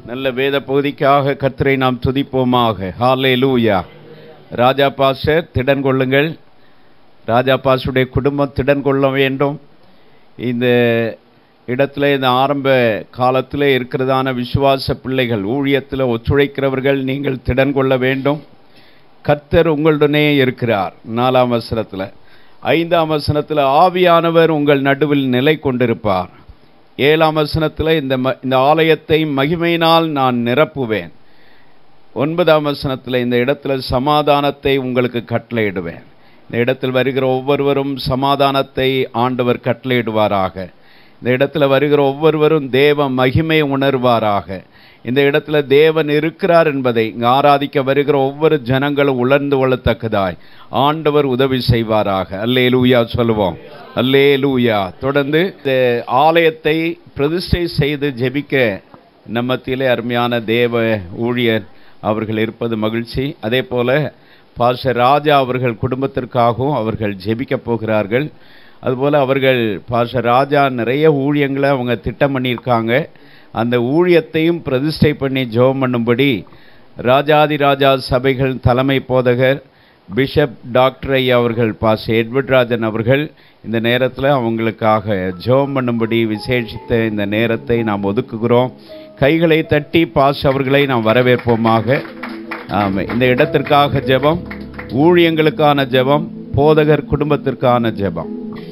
நல்ல வேத பகுதிக்காக கர்த்தரை நாம் துதிப்போமாக ஹாலே லூயா ராஜா பாஸ்டர் திடன் கொள்ளுங்கள் ராஜா பாஸ்டருடைய குடும்பம் திடன் கொள்ள வேண்டும் இந்த இடத்துல இந்த ஆரம்ப காலத்தில் இருக்கிறதான விசுவாச பிள்ளைகள் ஊழியத்தில் ஒத்துழைக்கிறவர்கள் நீங்கள் திடன் கொள்ள வேண்டும் கர்த்தர் உங்களுடனே இருக்கிறார் நாலாம் வசனத்தில் ஐந்தாம் வசனத்தில் ஆவியானவர் உங்கள் நடுவில் நிலை கொண்டிருப்பார் ஏழாம் வசனத்தில் இந்த ம இந்த ஆலயத்தை மகிமையினால் நான் நிரப்புவேன் ஒன்பதாம் வசனத்தில் இந்த இடத்துல சமாதானத்தை உங்களுக்கு கட்டளையிடுவேன் இந்த இடத்தில் வருகிற ஒவ்வொருவரும் சமாதானத்தை ஆண்டவர் கட்டளையிடுவாராக இந்த இடத்துல வருகிற ஒவ்வொருவரும் தேவ மகிமை உணர்வாராக இந்த இடத்துல தேவன் இருக்கிறார் என்பதை இங்கு ஆராதிக்க வருகிற ஒவ்வொரு ஜனங்களும் உணர்ந்து கொள்ளத்தக்கதாய் ஆண்டவர் உதவி செய்வாராக அல்லே லூயா சொல்லுவோம் அல்லே லூயா தொடர்ந்து இந்த ஆலயத்தை பிரதிஷ்டை செய்து ஜெபிக்க நம்மத்திலே அருமையான தேவ ஊழியர் அவர்கள் இருப்பது மகிழ்ச்சி அதே போல பாஷ ராஜா அவர்கள் குடும்பத்திற்காகவும் அவர்கள் ஜெபிக்க போகிறார்கள் அதுபோல் அவர்கள் பாஷ ராஜா நிறைய ஊழியங்களை அவங்க திட்டம் பண்ணியிருக்காங்க அந்த ஊழியத்தையும் பிரதிஷ்டை பண்ணி ஜெபம் பண்ணும்படி ராஜாதி ராஜா சபைகள் தலைமை போதகர் பிஷப் டாக்டர் ஐயா அவர்கள் பாஸ் எட்வர்ட் ராஜன் அவர்கள் இந்த நேரத்தில் அவங்களுக்காக ஜெபம் பண்ணும்படி விசேஷித்த இந்த நேரத்தை நாம் ஒதுக்குகிறோம் கைகளை தட்டி பாஸ் அவர்களை நாம் வரவேற்போமாக ஆமாம் இந்த இடத்திற்காக ஜெபம் ஊழியங்களுக்கான ஜெபம் போதகர் குடும்பத்திற்கான ஜெபம்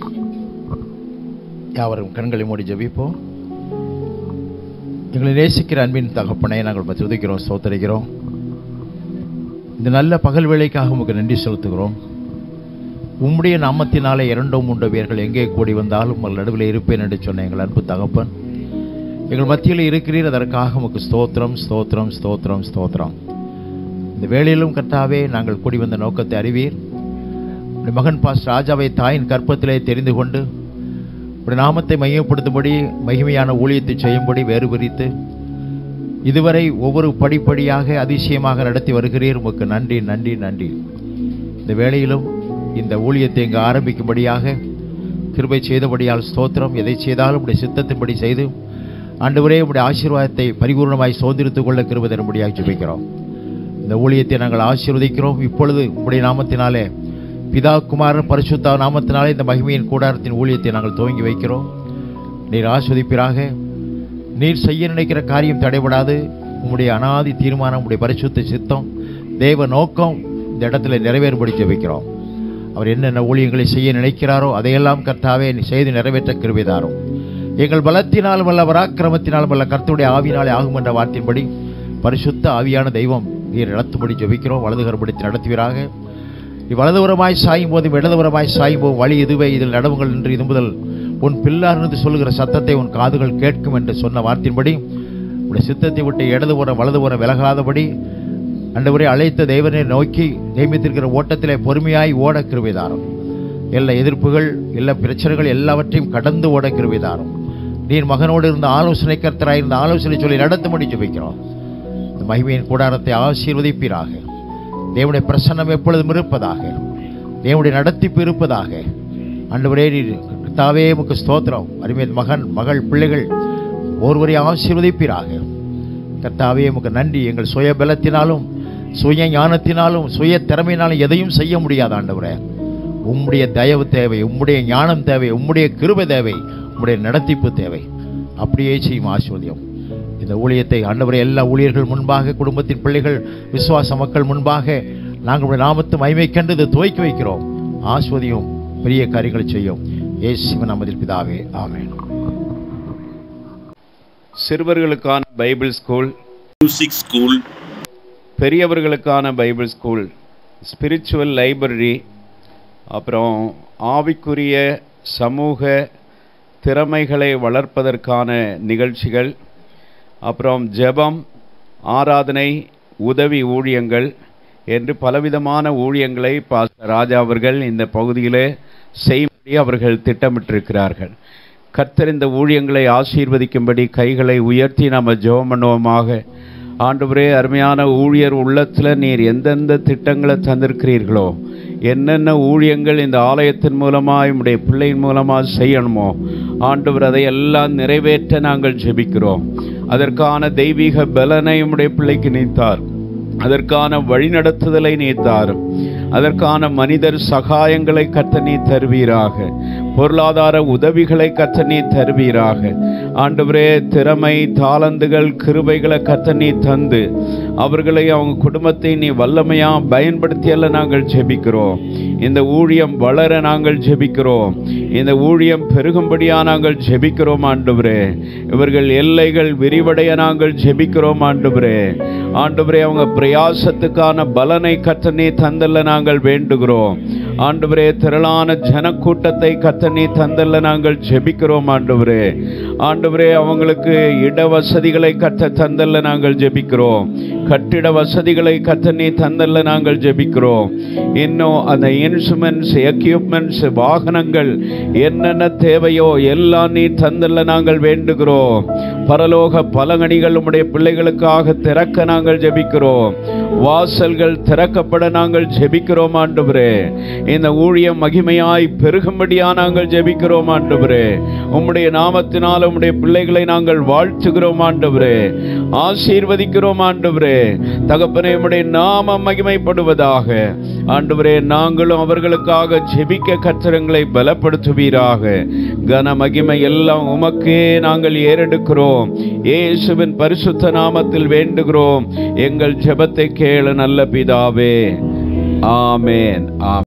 யாவரும் கண்களை மூடி ஜெபிப்போம் எங்களை நேசிக்கிற அன்பின் தகப்பனை நாங்கள் உம்மை துதிக்கிறோம் சோத்தரிக்கிறோம் இந்த நல்ல பகல் வேளைக்காக உமக்கு நன்றி செலுத்துகிறோம் உம்முடைய நாமத்தினாலே இரண்டோ மூன்று பேர்கள் எங்கே கூடி வந்தாலும் உங்கள் நடுவில் இருப்பேன் என்று சொன்ன எங்கள் அன்பு தகப்பன் எங்கள் மத்தியில் இருக்கிறீர் அதற்காக உமக்கு ஸ்தோத்திரம் ஸ்தோத்திரம் ஸ்தோத்திரம் ஸ்தோத்திரம் இந்த வேளையிலும் கர்த்தாவே நாங்கள் கூடி வந்த நோக்கத்தை அறிவீர் உம்முடைய மகன் பாஸ் ராஜாவை தாயின் கற்பத்திலே தெரிந்து கொண்டு உடைய நாமத்தை மையப்படுத்தும்படி மகிமையான ஊழியத்தை செய்யும்படி வேறு பிரித்து இதுவரை ஒவ்வொரு படிப்படியாக அதிசயமாக நடத்தி வருகிறீர் உமக்கு நன்றி நன்றி நன்றி இந்த வேளையிலும் இந்த ஊழியத்தை இங்கு ஆரம்பிக்கும்படியாக கிருபை செய்தபடியால் ஸ்தோத்திரம் எதை செய்தாலும் உடைய சித்தத்தின்படி செய்து ஆண்டவரே உடைய ஆசீர்வாதத்தை பரிபூர்ணமாய் சோதரித்துக் கொள்ள கிருபை தரும்படியாக ஜெபிக்கிறோம் இந்த ஊழியத்தை நாங்கள் ஆசீர்வதிக்கிறோம் இப்பொழுது உம்முடைய நாமத்தினாலே பிதா குமாரன் பரிசுத்தா நாமத்தினாலே இந்த மகிமையின் கூடாரத்தின் ஊழியத்தை நாங்கள் துவங்கி வைக்கிறோம் நீர் ஆஸ்வதிப்பீராக நீர் செய்ய நினைக்கிற காரியம் தடைபடாது உம்முடைய அனாதி தீர்மானம் உம்முடைய பரிசுத்த சித்தம் தேவ நோக்கம் இந்த இடத்துல நிறைவேறும்படி ஜெபிக்கிறோம் அவர் என்னென்ன ஊழியங்களை செய்ய நினைக்கிறாரோ அதையெல்லாம் கர்த்தாவே நீ செய்து நிறைவேற்ற கிருபிதாரும் எங்கள் பலத்தினாலும் அல்ல பராக்கிரமத்தினாலும் அல்ல கர்த்தருடைய ஆவினாலே ஆகும் என்ற வார்த்தையின்படி பரிசுத்த ஆவியான தெய்வம் நீர் நடத்தும்படி ஜெபிக்கிறோம் வலதுகரப்படுத்தி நடத்துவீராக நீ வலதுபுறமாய் சாயும் போதும் இடதுபுறமாய் சாயும் போதும் வழி இதுவே இதில் நடவுங்கள் என்று இது முதல் உன் பிள்ளார் என்று சொல்லுகிற சத்தத்தை உன் காதுகள் கேட்கும் என்று சொன்ன வார்த்தையின்படி உடைய சித்தத்தை விட்டு இடதுபுறம் வலதுபுறம் விலகாதபடி அண்டவரை அழைத்த தெய்வனை நோக்கி நியமித்திருக்கிற ஓட்டத்திலே பொறுமையாய் ஓட கிருவிதாரம் எல்லா எதிர்ப்புகள் எல்லா பிரச்சனைகள் எல்லாவற்றையும் கடந்து ஓட கிருவிதாரம் நீர் மகனோடு இருந்த ஆலோசனை கர்த்தராய் இருந்த ஆலோசனை சொல்லி நடத்தும்படி ஜெபிக்கிறோம் இந்த மகிமையின் கூடாரத்தை ஆசீர்வதிப்பீராக தேவனுடைய பிரசன்னம் எப்பொழுதும் இருப்பதாக தேவனுடைய நடத்திப்பு இருப்பதாக ஆண்டவரே நீர் தாவே முக்கு ஸ்தோத்திரம் அருமை மகன் மகள் பிள்ளைகள் ஒருவரை ஆசீர்வதிப்பீராக கர்த்தாவே உமக்கு நன்றி எங்கள் சுய பலத்தினாலும் சுய ஞானத்தினாலும் சுய திறமையினாலும் எதையும் செய்ய முடியாது ஆண்டவரே உம்முடைய தயவு தேவை உம்முடைய ஞானம் தேவை உம்முடைய கிருபை தேவை உம்முடைய நடத்திப்பு தேவை அப்படியே செய்யும் ஆசீர்வதியம் இந்த ஊழியத்தை ஆண்டவரை எல்லா ஊழியர்கள் முன்பாக குடும்பத்தின் பிள்ளைகள் விசுவாச மக்கள் முன்பாக நாங்கள் உடைய நாமத்து மகிமை கண்டு இதை துவக்கி வைக்கிறோம் ஆஸ்வதியும் பெரிய காரியங்களை செய்யும் ஏசிவன் நமதில் பிதாவே ஆமென் சிறுவர்களுக்கான பைபிள் ஸ்கூல் மியூசிக் ஸ்கூல் பெரியவர்களுக்கான பைபிள் ஸ்கூல் ஸ்பிரிச்சுவல் லைப்ரரி அப்புறம் ஆவிக்குரிய சமூக திறமைகளை வளர்ப்பதற்கான நிகழ்ச்சிகள் அப்புறம் ஜெபம் ஆராதனை உதவி ஊழியங்கள் என்று பலவிதமான ஊழியங்களை பாஸ்டர் ராஜா அவர்கள் இந்த பகுதியிலே செய்யும்படி அவர்கள் திட்டமிட்டிருக்கிறார்கள் கர்த்தர் இந்த ஊழியங்களை ஆசீர்வதிக்கும்படி கைகளை உயர்த்தி நாம் ஜெபம் பண்ணுவோமாக ஆண்டவரே அருமையான ஊழியர் உள்ளத்தில் நீர் எந்தெந்த திட்டங்களை தந்திருக்கிறீர்களோ என்னென்ன ஊழியங்கள் இந்த ஆலயத்தின் மூலமாக உம்முடைய பிள்ளையின் மூலமாக செய்யணுமோ ஆண்டவர் அதை எல்லாம் நிறைவேற்ற நாங்கள் ஜெபிக்கிறோம் அதற்கான தெய்வீக பலனை உம்முடைய பிள்ளைக்கு நீத்தார் அதற்கான வழிநடத்துதலை நீத்தார் அதற்கான மனிதர் சகாயங்களை கத்த நீ தருவீராக பொருளாதார உதவிகளை கத்த நீ தருவீராக ஆண்டவரே திறமை தாளந்துகள் கிருபைகளை கத்த நீ தந்து அவர்களை அவங்க குடும்பத்தை நீ வல்லமையா பயன்படுத்தியல்ல நாங்கள் ஜெபிக்கிறோம் இந்த ஊழியம் வளர நாங்கள் ஜெபிக்கிறோம் இந்த ஊழியம் பெருகும்படியா நாங்கள் ஜெபிக்கிறோம் ஆண்டவரே இவர்கள் எல்லைகள் விரிவடைய நாங்கள் ஜெபிக்கிறோம் ஆண்டவரே ஆண்டவரே அவங்க பிரயாசத்துக்கான பலனை கத்த நீ தந்தல்ல நாங்கள் வேண்டுகிறோம் ஆண்டவரே திரளான ஜனக்கூட்டத்தை கத்த நீ தந்தல்ல நாங்கள் ஜெபிக்கிறோம் ஆண்டவரே ஆண்டவரே அவங்களுக்கு இட வசதிகளை கத்த தந்தல்ல நாங்கள் ஜெபிக்கிறோம் கட்டிட வசதிகளை கத்த நீ தந்தல்ல நாங்கள் ஜெபிக்கிறோம் இன்னும் அந்த இன்ஸ்ட்ருமெண்ட்ஸ் எக்யூப்மெண்ட்ஸ் வாகனங்கள் என்னென்ன தேவையோ எல்லாம் நீ தந்தல்ல நாங்கள் வேண்டுகிறோம் பரலோக பலகணிகள் உம்முடைய பிள்ளைகளுக்காக திறக்க நாங்கள் ஜெபிக்கிறோம் வாசல்கள் திறக்கப்பட நாங்கள் ஜெபிக்கிறோம் ஆண்டவரே இந்த ஊழியம் மகிமையாய் பெருகும்படியா நாங்கள் ஜெபிக்கிறோம் ஆண்டவரே உம்முடைய நாமத்தினால் உம்முடைய பிள்ளைகளை நாங்கள் வாழ்த்துகிறோம் ஆண்டவரே ஆசீர்வதிக்கிறோம் ஆண்டவரே தகப்பனே உம்முடைய நாமம் மகிமைப்படுவதாக ஆண்டவரே நாங்களும் அவர்களுக்காக ஜெபிக்க கத்திரங்களை பலப்படுத்துவீராக கன மகிமை எல்லாம் உமக்கே நாங்கள் ஏறெடுக்கிறோம் இயேசுவின் பரிசுத்த நாமத்தில் வேண்டுகிறோம் எங்கள் ஜெபத்தை கேளு நல்ல பிதாவே ஆமேன் ஆம்